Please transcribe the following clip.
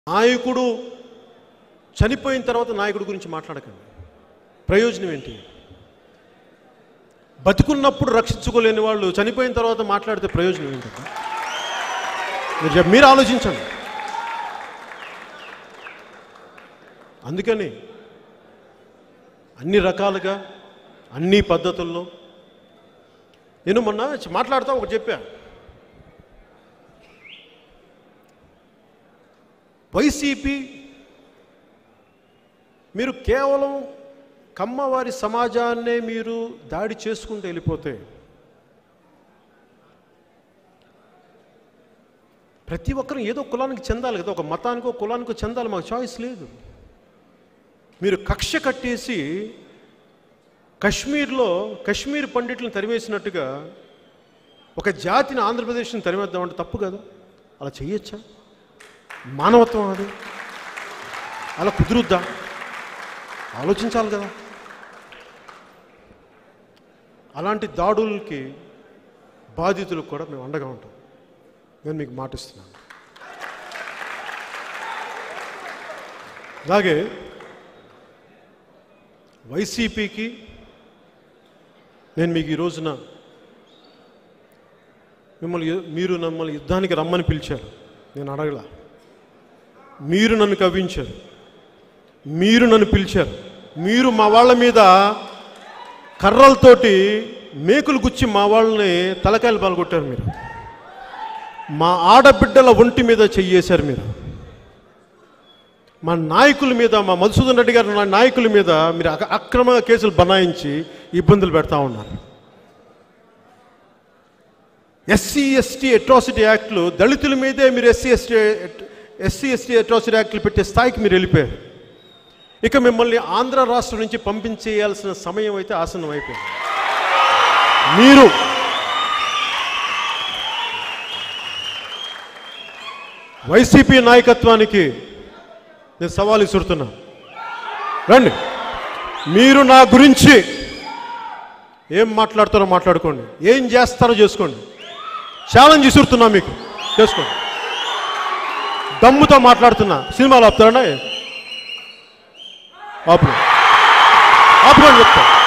నాయకుడు చనిపోయిన తర్వాత నాయకుడి గురించి మాట్లాడకండి ప్రయోజనం ఏంటి బతుకున్నప్పుడు రక్షించుకోలేని వాళ్ళు చనిపోయిన తర్వాత మాట్లాడితే ప్రయోజనం ఏంటి మీరు చెప్- మీరు ఆలోచించండి అందుకని అన్ని రకాలుగా అన్ని పద్ధతుల్లో నేను మొన్న మాట్లాడుతూ ఒకటి చెప్పా వైసీపీ మీరు కేవలం కమ్మవారి సమాజాన్నే మీరు దాడి చేసుకుంటూ వెళ్ళిపోతే ప్రతి ఒక్కరు ఏదో కులానికి చెందాలి కదా ఒక మతానికో కులానికో చెందాలి మాకు చాయిస్ లేదు మీరు కక్ష కట్టేసి కశ్మీర్లో కశ్మీర్ పండిట్లను తరివేసినట్టుగా ఒక జాతిని ఆంధ్రప్రదేశ్ని తరిమేద్దామంటే తప్పు కదా అలా చెయ్యొచ్చా మానవత్వం అది అలా కుదురుద్దా ఆలోచించాలి కదా అలాంటి దాడులకి బాధితులకు కూడా మేము అండగా ఉంటాం నేను మీకు మాటిస్తున్నాను అలాగే వైసీపీకి నేను మీకు ఈ రోజున మిమ్మల్ని యు- మీరు మమ్మల్ని యుద్ధానికి రమ్మని పిలిచారు నేను అడగలా మీరు నన్ను కవ్వించారు మీరు నన్ను పిలిచారు మీరు మా వాళ్ళ మీద కర్రలతోటి మేకులు గుచ్చి మా వాళ్ళని తలకాయలు పాల్గొట్టారు మీరు మా ఆడబిడ్డల ఒంటి మీద చెయ్యేశారు మీరు మా నాయకుల మీద మా మధుసూదన్ రెడ్డి గారు నా నాయకుల మీద మీరు అక- అక్రమ కేసులు బనాయించి ఇబ్బందులు పెడతా ఉన్నారు ఎస్సీ ఎస్టీ అట్రాసిటీ యాక్ట్లు దళితుల మీదే మీరు SC ST SC ST atrocity యాక్ట్లు పెట్టే స్థాయికి మీరు వెళ్ళిపోయారు ఇక మిమ్మల్ని ఆంధ్ర రాష్ట్రం నుంచి పంపించేయాల్సిన సమయం అయితే ఆసన్నం అయిపోయింది మీరు వైసీపీ నాయకత్వానికి నేను సవాల్ ఇస్తున్నా రండి మీరు నా గురించి ఏం మాట్లాడతారో మాట్లాడుకోండి ఏం చేస్తారో చేసుకోండి ఛాలెంజ్ ఇస్తున్నా మీకు చేసుకోండి దమ్ముతో మాట్లాడుతున్నా సినిమాలు ఆపుతారా ఆపు ఆపుకోండి చెప్తా